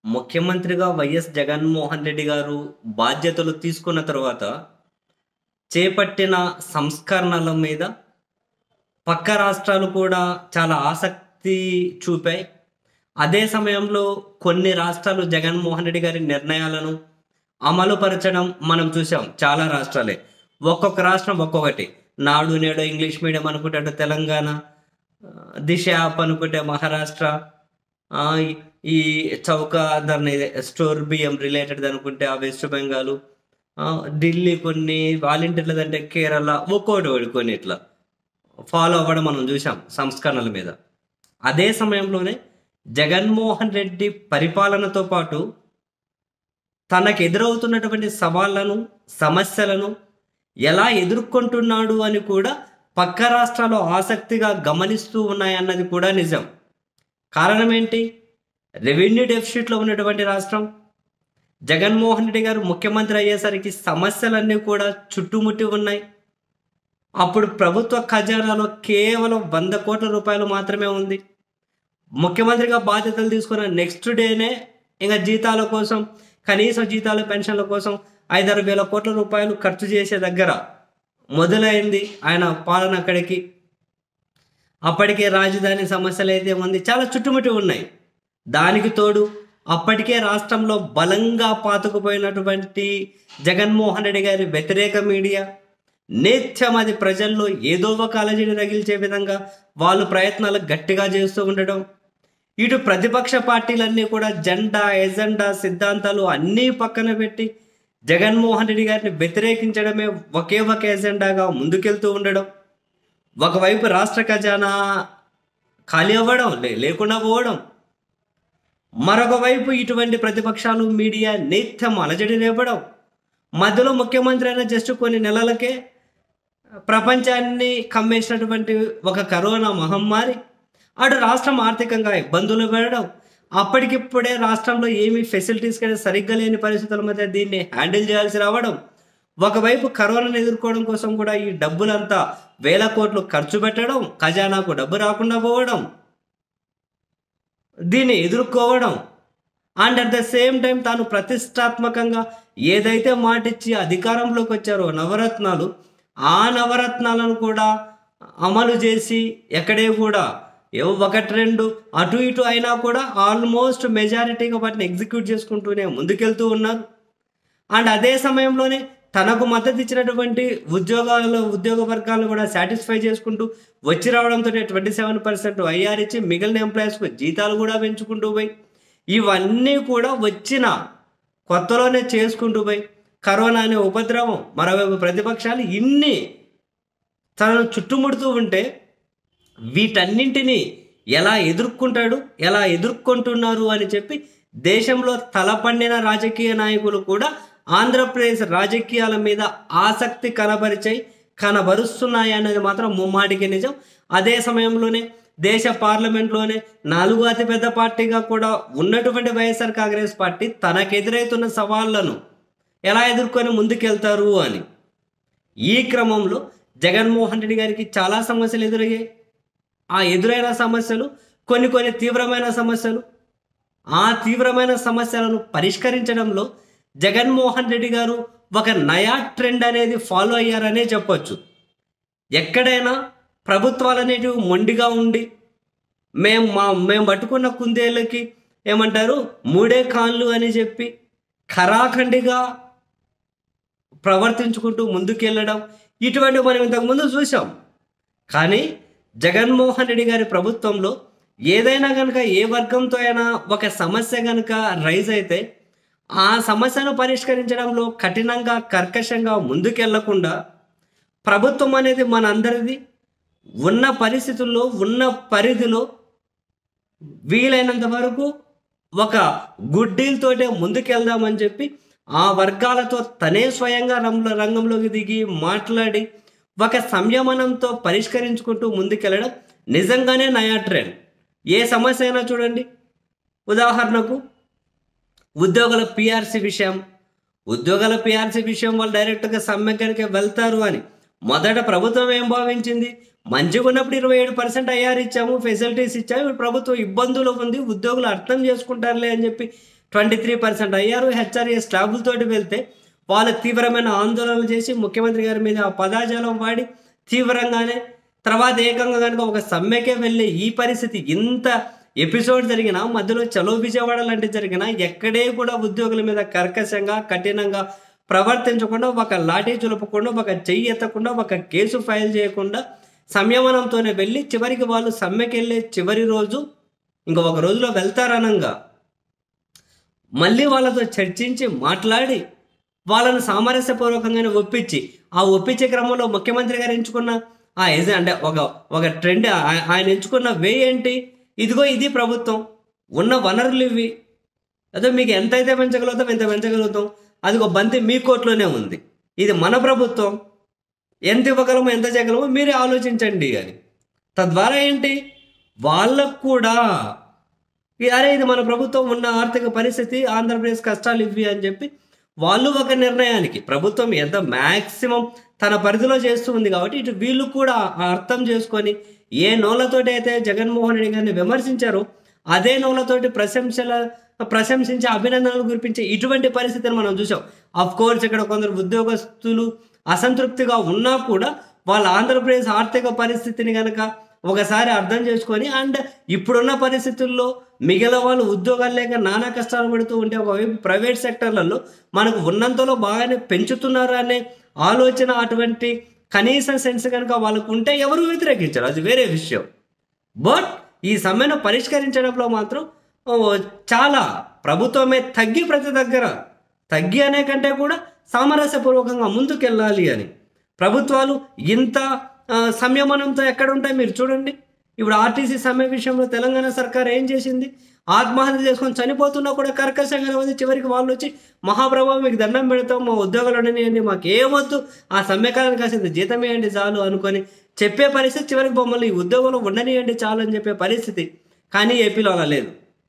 ముఖ్యమంత్రిగా వైఎస్ జగన్మోహన్ రెడ్డి గారు బాధ్యతలు తీసుకున్న తర్వాత చేపట్టిన సంస్కరణల మీద పక్క రాష్ట్రాలు కూడా చాలా ఆసక్తి చూపాయి అదే సమయంలో కొన్ని రాష్ట్రాలు జగన్మోహన్ రెడ్డి గారి నిర్ణయాలను అమలుపరచడం మనం చూసాం చాలా రాష్ట్రాలే ఒక్కొక్క రాష్ట్రం ఒక్కొక్కటి నాడు నేడు ఇంగ్లీష్ మీడియం అనుకుంటే అటు తెలంగాణ ఆ, దిశ యాప్ అనుకుంటే మహారాష్ట్ర ఆ, ఈ- ఈ చౌక ధరని స్టోర్ బియ్యం రిలేటెడ్ అనుకుంటే ఆ వెస్ట్ బెంగాల్ ఢిల్లీ కొన్ని వాలంటీర్లది అంటే కేరళ ఒక్కోటి ఒకటి కొన్ని ఇట్లా ఫాలో అవ్వడం మనం చూసాం సంస్కరణల మీద అదే సమయంలోనే జగన్మోహన్ రెడ్డి పరిపాలనతో పాటు తనకు ఎదురవుతున్నటువంటి సవాళ్లను సమస్యలను ఎలా ఎదుర్కొంటున్నాడు అని కూడా పక్క రాష్ట్రాలు ఆసక్తిగా గమనిస్తూ ఉన్నాయన్నది కూడా నిజం కారణం ఏంటి రెవెన్యూ డెఫిసిట్లో ఉన్నటువంటి రాష్ట్రం జగన్మోహన్ రెడ్డి గారు ముఖ్యమంత్రి అయ్యేసరికి సమస్యలన్నీ కూడా చుట్టుముట్టి ఉన్నాయి అప్పుడు ప్రభుత్వ ఖజానాలో కేవలం వంద కోట్ల రూపాయలు మాత్రమే ఉంది ముఖ్యమంత్రిగా బాధ్యతలు తీసుకున్న నెక్స్ట్ డేనే ఇంకా జీతాల కోసం కనీస జీతాల పెన్షన్ల కోసం ఐదారు వేల కోట్ల రూపాయలు ఖర్చు చేసే దగ్గర మొదలైంది ఆయన పాలన అక్కడికి అప్పటికే రాజధాని సమస్యలు అయితే ఉంది చాలా చుట్టుముట్టి ఉన్నాయి దానికి తోడు అప్పటికే రాష్ట్రంలో బలంగా పాతుకుపోయినటువంటి జగన్మోహన్ రెడ్డి గారి వ్యతిరేక మీడియా నిత్యం అది ప్రజల్లో ఏదో ఒక అలజడి రగిల్చే విధంగా వాళ్ళు ప్రయత్నాలు గట్టిగా చేస్తూ ఉండడం ఇటు ప్రతిపక్ష పార్టీలన్నీ కూడా జెండా ఎజెండా సిద్ధాంతాలు అన్నీ పక్కన పెట్టి జగన్మోహన్ రెడ్డి గారిని వ్యతిరేకించడమే ఒకే ఒక ఎజెండాగా ముందుకెళ్తూ ఉండడం ఒకవైపు రాష్ట్ర ఖజానా ఖాళీ అవ్వడం లే- లేకుండా పోవడం మరొక వైపు ఇటువంటి ప్రతిపక్షాలు మీడియా నిత్యం అలజడి రేపడం మధ్యలో ముఖ్యమంత్రి అయిన జస్ట్ కొన్ని నెలలకే ప్రపంచాన్ని కమ్మేసినటువంటి ఒక కరోనా మహమ్మారి అటు రాష్ట్రం ఆర్థికంగా ఇబ్బందులు పడడం అప్పటికిప్పుడే రాష్ట్రంలో ఏమీ ఫెసిలిటీస్ కానీ సరిగ్గా లేని పరిస్థితుల మధ్య దీన్ని హ్యాండిల్ చేయాల్సి రావడం ఒకవైపు కరోనాను ఎదుర్కోవడం కోసం కూడా ఈ డబ్బులంతా వేల కోట్లు ఖర్చు పెట్టడం ఖజానాకు డబ్బు రాకుండా పోవడం దీన్ని ఎదుర్కోవడం and at the same time తాను ప్రతిష్టాత్మకంగా ఏదైతే మాటిచ్చి అధికారంలోకి వచ్చారో నవరత్నాలు ఆ నవరత్నాలను కూడా అమలు చేసి ఎక్కడే కూడా ఏవో ఒకటి రెండు అటు ఇటు అయినా కూడా ఆల్మోస్ట్ మెజారిటీగా వాటిని ఎగ్జిక్యూట్ చేసుకుంటూనే ముందుకెళ్తూ ఉన్నారు అండ్ అదే సమయంలోనే తనకు మద్దతు ఇచ్చినటువంటి ఉద్యోగాలు ఉద్యోగ వర్గాలను కూడా సాటిస్ఫై చేసుకుంటూ వచ్చి రావడంతో ట్వంటీ సెవెన్ పర్సెంట్ ఐఆర్ ఇచ్చి మిగిలిన ఎంప్లాయీస్కు జీతాలు కూడా పెంచుకుంటూ పోయి ఇవన్నీ కూడా వచ్చిన కొత్తలోనే చేసుకుంటూ పోయి కరోనా అనే ఉపద్రవం మరోవైపు ప్రతిపక్షాలు ఇన్ని తనను చుట్టుముడుతూ ఉంటే వీటన్నింటినీ ఎలా ఎదుర్కొంటాడు ఎలా ఎదుర్కొంటున్నారు అని చెప్పి దేశంలో తలపండిన రాజకీయ నాయకులు కూడా ఆంధ్రప్రదేశ్ రాజకీయాల మీద ఆసక్తి కనబరిచాయి కనబరుస్తున్నాయి అనేది మాత్రం ముమ్మాటికి నిజం అదే సమయంలోనే దేశ పార్లమెంట్లోనే నాలుగో అతిపెద్ద పార్టీగా కూడా ఉన్నటువంటి వైఎస్ఆర్ కాంగ్రెస్ పార్టీ తనకెదురైతున్న సవాళ్లను ఎలా ఎదుర్కొని ముందుకెళ్తారు అని ఈ క్రమంలో జగన్మోహన్ రెడ్డి గారికి చాలా సమస్యలు ఎదురయ్యాయి ఆ ఎదురైన సమస్యలు కొన్ని కొన్ని తీవ్రమైన సమస్యలు ఆ తీవ్రమైన సమస్యలను పరిష్కరించడంలో జగన్మోహన్ రెడ్డి గారు ఒక నయా ట్రెండ్ అనేది ఫాలో అయ్యారనే చెప్పొచ్చు ఎక్కడైనా ప్రభుత్వాలు అనేటివి మొండిగా ఉండి మేము మా మేము పట్టుకున్న కుందేళ్ళకి ఏమంటారు మూడే కాళ్ళు అని చెప్పి ఖరాఖండిగా ప్రవర్తించుకుంటూ ముందుకెళ్ళడం ఇటువంటి మనం ఇంతకుముందు చూసాం కానీ జగన్మోహన్ రెడ్డి గారి ప్రభుత్వంలో ఏదైనా కనుక ఏ వర్గంతో అయినా ఒక సమస్య కనుక రైజ్ అయితే ఆ సమస్యను పరిష్కరించడంలో కఠినంగా కర్కశంగా ముందుకెళ్లకుండా ప్రభుత్వం అనేది మనందరిది ఉన్న పరిస్థితుల్లో ఉన్న పరిధిలో వీలైనంత వరకు ఒక గుడ్ డీల్ తోటే ముందుకెళ్దామని చెప్పి ఆ వర్గాలతో తనే స్వయంగా రంగ రంగంలోకి దిగి మాట్లాడి ఒక సంయమనంతో పరిష్కరించుకుంటూ ముందుకెళ్ళడం నిజంగానే నయా ట్రెండ్ ఏ సమస్య అయినా చూడండి ఉదాహరణకు ఉద్యోగుల పిఆర్సీ విషయం ఉద్యోగాల పిఆర్సీ విషయం వాళ్ళు డైరెక్ట్గా సమ్మెకరికి వెళ్తారు అని మొదట ప్రభుత్వం ఏం భావించింది మంచిగా ఉన్నప్పుడు ఇరవై ఏడు పర్సెంట్ ఐఆర్ ఇచ్చాము ఫెసిలిటీస్ ఇచ్చాము ఇప్పుడు ప్రభుత్వం ఇబ్బందులు ఉంది ఉద్యోగులు అర్థం చేసుకుంటారులే అని చెప్పి ట్వంటీ త్రీ పర్సెంట్ అయ్యారు హెచ్ఆర్ఏ స్లాబులతోటి వెళ్తే వాళ్ళు తీవ్రమైన ఆందోళనలు చేసి ముఖ్యమంత్రి గారి మీద ఆ పదాజాలం వాడి తీవ్రంగానే తర్వాత ఏకంగా కనుక ఒక సమ్మెకే వెళ్ళే ఈ పరిస్థితి ఇంత ఎపిసోడ్ జరిగినా మధ్యలో చలో విజయవాడ లాంటి జరిగినా ఎక్కడే కూడా ఉద్యోగుల మీద కర్కశంగా కఠినంగా ప్రవర్తించకుండా ఒక లాఠీ చులపకుండా ఒక చెయ్యి ఎత్తకుండా ఒక కేసు ఫైల్ చేయకుండా సంయమనంతోనే వెళ్ళి చివరికి వాళ్ళు సమ్మెకి వెళ్ళే చివరి రోజు ఇంకా ఒక రోజులో వెళ్తారనంగా మళ్ళీ వాళ్ళతో చర్చించి మాట్లాడి వాళ్ళను సామరస్యపూర్వకంగానే ఒప్పించి ఆ ఒప్పించే క్రమంలో ముఖ్యమంత్రి గారు ఎంచుకున్న ఆ ఏజ్ అంటే ఒక ఒక ట్రెండ్ ఆ- ఆయన ఎంచుకున్న వే ఏంటి ఇదిగో ఇది ప్రభుత్వం ఉన్న వనరులు ఇవి అదే మీకు ఎంత అయితే పెంచగలుగుతాం ఎంత పెంచగలుగుతాం అది ఒక బంతి మీ కోట్లోనే ఉంది ఇది మన ప్రభుత్వం ఎంత ఇవ్వగలమో ఎంత చేయగలమో మీరే ఆలోచించండి అని తద్వారా ఏంటి వాళ్ళకు కూడా ఈ అరే ఇది మన ప్రభుత్వం ఉన్న ఆర్థిక పరిస్థితి ఆంధ్రప్రదేశ్ కష్టాలు ఇవి అని చెప్పి వాళ్ళు ఒక నిర్ణయానికి ప్రభుత్వం ఎంత మ్యాక్సిమం తన పరిధిలో చేస్తూ ఉంది కాబట్టి ఇటు వీళ్ళు కూడా ఆ అర్థం చేసుకొని ఏ నోళ్ళతోటి అయితే జగన్మోహన్ రెడ్డి గారిని విమర్శించారో అదే నోళ్ళతోటి ప్రశంసల ప్రశంసించే అభినందనలు కురిపించే ఇటువంటి పరిస్థితిని మనం చూసాం అఫ్ కోర్స్ ఇక్కడ కొందరు ఉద్యోగస్తులు అసంతృప్తిగా ఉన్నా కూడా వాళ్ళ ఆంధ్రప్రదేశ్ ఆర్థిక పరిస్థితిని గనక ఒకసారి అర్థం చేసుకొని అండ్ ఇప్పుడున్న పరిస్థితుల్లో మిగిలిన వాళ్ళు ఉద్యోగాలు లేక నానా కష్టాలు పడుతూ ఉంటే ఒకవైపు ప్రైవేట్ సెక్టర్లలో మనకు ఉన్నంతలో బాగానే పెంచుతున్నారు అనే ఆలోచన అటువంటి కనీస సెన్స్ కనుక వాళ్ళకు ఉంటే ఎవరు వ్యతిరేకించారు అది వేరే విషయం బట్ ఈ సమ్మెను పరిష్కరించడంలో మాత్రం ఓ, చాలా ప్రభుత్వమే తగ్గి ప్రతి దగ్గర తగ్గి అనే కంటే కూడా సామరస్యపూర్వకంగా ముందుకెళ్ళాలి అని ప్రభుత్వాలు ఇంత ఆ, సంయమనంతో ఎక్కడ ఉంటాయి మీరు చూడండి ఇప్పుడు ఆర్టీసీ సమ్మె విషయంలో తెలంగాణ సర్కార్ ఏం చేసింది ఆత్మహత్య చేసుకొని చనిపోతున్నా కూడా కర్కశంగా ఉంది చివరికి వాళ్ళు వచ్చి మహాప్రభావం మీకు దండం పెడతాం మా ఉద్యోగాలు ఉండనియండి మాకు ఏమొద్దు ఆ సమ్మెకాలను కాసింది జీతం వేయండి చాలు అనుకొని చెప్పే పరిస్థితి చివరికి బొమ్మలు ఈ ఉద్యోగంలో ఉండనియండి చాలు అని చెప్పే పరిస్థితి కానీ ఏపీలో అలా లేదు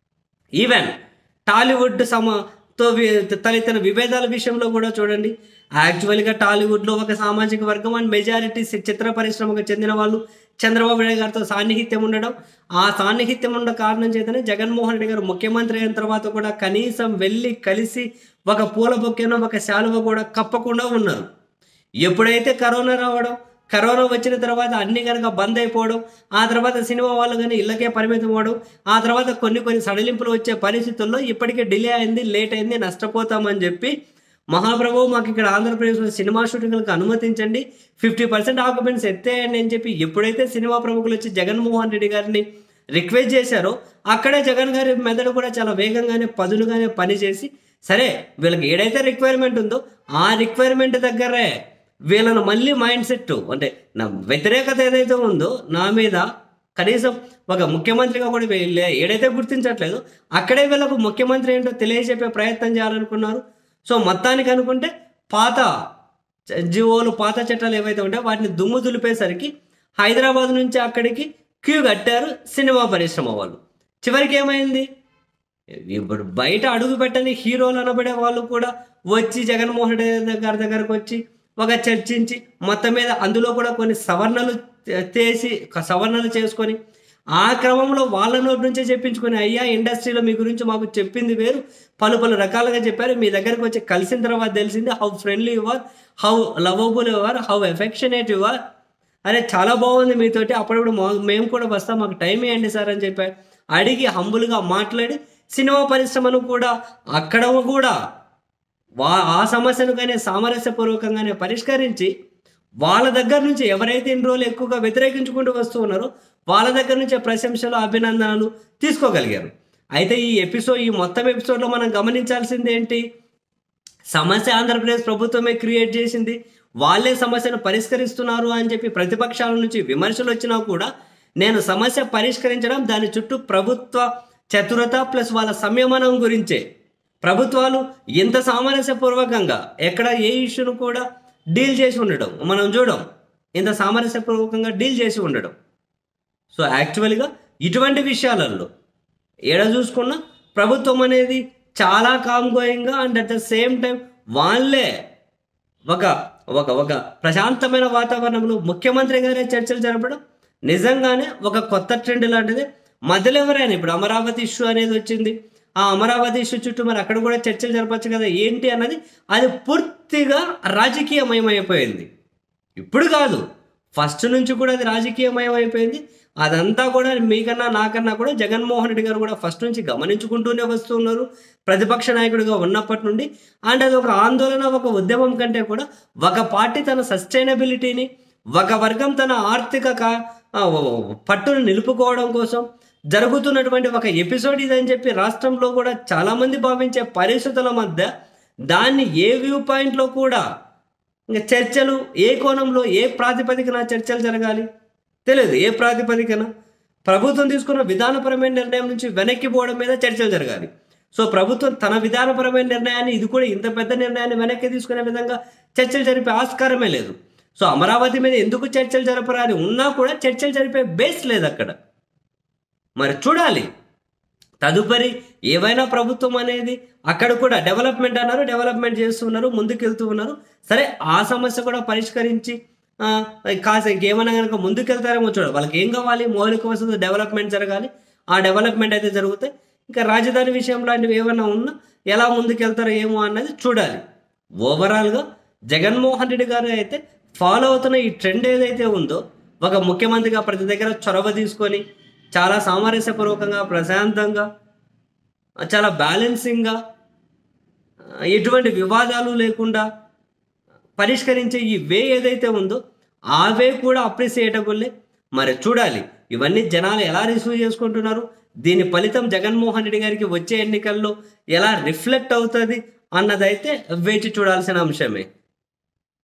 ఈవెన్ టాలీవుడ్ సమతో తలెత్తిన విభేదాల విషయంలో కూడా చూడండి యాక్చువల్గా టాలీవుడ్లో ఒక సామాజిక వర్గం అండ్ మెజారిటీ చిత్ర పరిశ్రమకు చెందిన వాళ్ళు చంద్రబాబు నాయుడు గారితో సాన్నిహిత్యం ఉండడం ఆ సాన్నిహిత్యం ఉన్న కారణం చేతనే జగన్మోహన్ రెడ్డి గారు ముఖ్యమంత్రి అయిన తర్వాత కూడా కనీసం వెళ్ళి కలిసి ఒక పూల బొక్కెనో ఒక శాలువ కూడా కప్పకుండా ఉన్నారు ఎప్పుడైతే కరోనా రావడం కరోనా వచ్చిన తర్వాత అన్ని కనుక బంద్ అయిపోవడం ఆ తర్వాత సినిమా వాళ్ళు కానీ ఇళ్ళకే పరిమితం అవ్వడం ఆ తర్వాత కొన్ని కొన్ని సడలింపులు వచ్చే పరిస్థితుల్లో ఇప్పటికే డిలే అయింది లేట్ అయింది నష్టపోతామని చెప్పి మహాప్రభు మాకు ఇక్కడ ఆంధ్రప్రదేశ్లో సినిమా షూటింగ్లకు అనుమతించండి ఫిఫ్టీ పర్సెంట్ ఆక్యుపెంట్స్ ఎత్తేయండి అని చెప్పి ఎప్పుడైతే సినిమా ప్రముఖులు వచ్చి జగన్మోహన్ రెడ్డి గారిని రిక్వెస్ట్ చేశారో అక్కడే జగన్ గారి మెదడు కూడా చాలా వేగంగానే పదులుగానే పనిచేసి సరే వీళ్ళకి ఏదైతే రిక్వైర్మెంట్ ఉందో ఆ రిక్వైర్మెంట్ దగ్గరే వీళ్ళను మళ్ళీ మైండ్ సెట్ అంటే నా వ్యతిరేకత ఏదైతే ఉందో నా మీద కనీసం ఒక ముఖ్యమంత్రిగా కూడా వీళ్ళు ఏదైతే గుర్తించట్లేదు అక్కడే వీళ్ళకు ముఖ్యమంత్రి ఏంటో తెలియజెప్పే ప్రయత్నం చేయాలనుకున్నారు సో మొత్తానికి అనుకుంటే పాత జీవోలు పాత చట్టాలు ఏవైతే ఉంటాయో వాటిని దుమ్ము దులిపేసరికి హైదరాబాద్ నుంచి అక్కడికి క్యూ కట్టారు సినిమా పరిశ్రమ వాళ్ళు చివరికి ఏమైంది ఇప్పుడు బయట అడుగు పెట్టని హీరోలు అనబడే వాళ్ళు కూడా వచ్చి జగన్మోహన్ రెడ్డి గారి దగ్గరకు వచ్చి ఒక చర్చించి మొత్తం మీద అందులో కూడా కొన్ని సవరణలు తే- చేసి ఒక సవరణలు చేసుకొని ఆ క్రమంలో వాళ్ళ నోటి నుంచే చెప్పించుకొని అయ్యా ఇండస్ట్రీలో మీ గురించి మాకు చెప్పింది వేరు పలు పలు రకాలుగా చెప్పారు మీ దగ్గరకు వచ్చి కలిసిన తర్వాత తెలిసింది how friendly you are how lovable you are how affectionate you are అరే చాలా బాగుంది మీతోటి అప్పుడప్పుడు మా- మేము కూడా వస్తాం మాకు టైం ఇవ్వండి సార్ అని చెప్పి అడిగి హంబుల్గా మాట్లాడి సినిమా పరిశ్రమను కూడా అక్కడ కూడా వా ఆ సమస్యను కానీ సామరస్యపూర్వకంగానే పరిష్కరించి వాళ్ళ దగ్గర నుంచి ఎవరైతే ఇన్ని రోజులు ఎక్కువగా వ్యతిరేకించుకుంటూ వస్తూ ఉన్నారో వాళ్ళ దగ్గర నుంచే ప్రశంసలు అభినందనలు తీసుకోగలిగారు అయితే ఈ ఎపిసోడ్ ఈ మొత్తం ఎపిసోడ్లో మనం గమనించాల్సింది ఏంటి సమస్య ఆంధ్రప్రదేశ్ ప్రభుత్వమే క్రియేట్ చేసింది వాళ్ళే సమస్యను పరిష్కరిస్తున్నారు అని చెప్పి ప్రతిపక్షాల నుంచి విమర్శలు వచ్చినా కూడా నేను సమస్య పరిష్కరించడం దాని చుట్టూ ప్రభుత్వ చతురత ప్లస్ వాళ్ళ సంయమనం గురించే ప్రభుత్వాలు ఎంత సామరస్యపూర్వకంగా ఎక్కడ ఏ ఇష్యూను కూడా డీల్ చేసి ఉండడం మనం చూడం ఇంత సామరస్యపూర్వకంగా డీల్ చేసి ఉండడం సో యాక్చువల్గా ఇటువంటి విషయాలలో ఏడ చూసుకున్నా ప్రభుత్వం అనేది చాలా కామ్ గోయింగ్గా and at the same time వాళ్ళే ఒక ఒక ఒక ప్రశాంతమైన వాతావరణంలో ముఖ్యమంత్రి గారే చర్చలు జరపడం నిజంగానే ఒక కొత్త ట్రెండ్ లాంటిది మధ్యలో ఎవరైనా ఇప్పుడు అమరావతి ఇష్యూ అనేది వచ్చింది ఆ అమరావతి ఇష్యూ చుట్టూ మరి అక్కడ కూడా చర్చలు జరపచ్చు కదా ఏంటి అన్నది అది పూర్తిగా రాజకీయమయమైపోయింది ఇప్పుడు కాదు ఫస్ట్ నుంచి కూడా అది రాజకీయమయం అయిపోయింది అదంతా కూడా మీకన్నా నాకన్నా కూడా జగన్మోహన్ రెడ్డి గారు కూడా ఫస్ట్ నుంచి గమనించుకుంటూనే వస్తున్నారు ప్రతిపక్ష నాయకుడిగా ఉన్నప్పటి నుండి అండ్ అది ఒక ఆందోళన ఒక ఉద్యమం కంటే కూడా ఒక పార్టీ తన సస్టైనబిలిటీని ఒక వర్గం తన ఆర్థిక కా- ఆ, పట్టును నిలుపుకోవడం కోసం జరుగుతున్నటువంటి ఒక ఎపిసోడ్ ఇదని చెప్పి రాష్ట్రంలో కూడా చాలామంది భావించే పరిస్థితుల మధ్య దాన్ని ఏ వ్యూ పాయింట్లో కూడా ఇంకా చర్చలు ఏ కోణంలో ఏ ప్రాతిపదికన చర్చలు జరగాలి తెలియదు ఏ ప్రాతిపదికన ప్రభుత్వం తీసుకున్న విధానపరమైన నిర్ణయం నుంచి వెనక్కి పోవడం మీద చర్చలు జరగాలి సో ప్రభుత్వం తన విధానపరమైన నిర్ణయాన్ని ఇది కూడా ఇంత పెద్ద నిర్ణయాన్ని వెనక్కి తీసుకునే విధంగా చర్చలు జరిపే ఆస్కారమే లేదు సో అమరావతి మీద ఎందుకు చర్చలు జరపరా అని ఉన్నా కూడా చర్చలు జరిపే బేస్ లేదు అక్కడ మరి చూడాలి తదుపరి ఏవైనా ప్రభుత్వం అనేది అక్కడ కూడా డెవలప్మెంట్ అన్నారు డెవలప్మెంట్ చేస్తున్నారు ముందుకు వెళ్తూ ఉన్నారు సరే ఆ సమస్య కూడా పరిష్కరించి ఆ, కాస్త ఇంకేమైనా కనుక ముందుకెళ్తారేమో చూడాలి వాళ్ళకి ఏం కావాలి మౌలిక వసతులు డెవలప్మెంట్ జరగాలి ఆ డెవలప్మెంట్ అయితే జరుగుతాయి ఇంకా రాజధాని విషయం లాంటివి ఏమైనా ఉన్నా ఎలా ముందుకెళ్తారో ఏమో అన్నది చూడాలి ఓవరాల్గా జగన్మోహన్ రెడ్డి గారు అయితే ఫాలో అవుతున్న ఈ ట్రెండ్ ఏదైతే ఉందో ఒక ముఖ్యమంత్రిగా ప్రతి దగ్గర చొరవ తీసుకొని చాలా సామరస్యపూర్వకంగా ప్రశాంతంగా చాలా బ్యాలెన్సింగ్గా ఎటువంటి వివాదాలు లేకుండా పరిష్కరించే ఈ వే ఏదైతే ఉందో ఆ వే కూడా అప్రిసియేటబుల్లే మరి చూడాలి ఇవన్నీ జనాలు ఎలా రిసీవ్ చేసుకుంటున్నారు దీని ఫలితం జగన్మోహన్ రెడ్డి గారికి వచ్చే ఎన్నికల్లో ఎలా రిఫ్లెక్ట్ అవుతుంది అన్నదైతే వేచి చూడాల్సిన అంశమే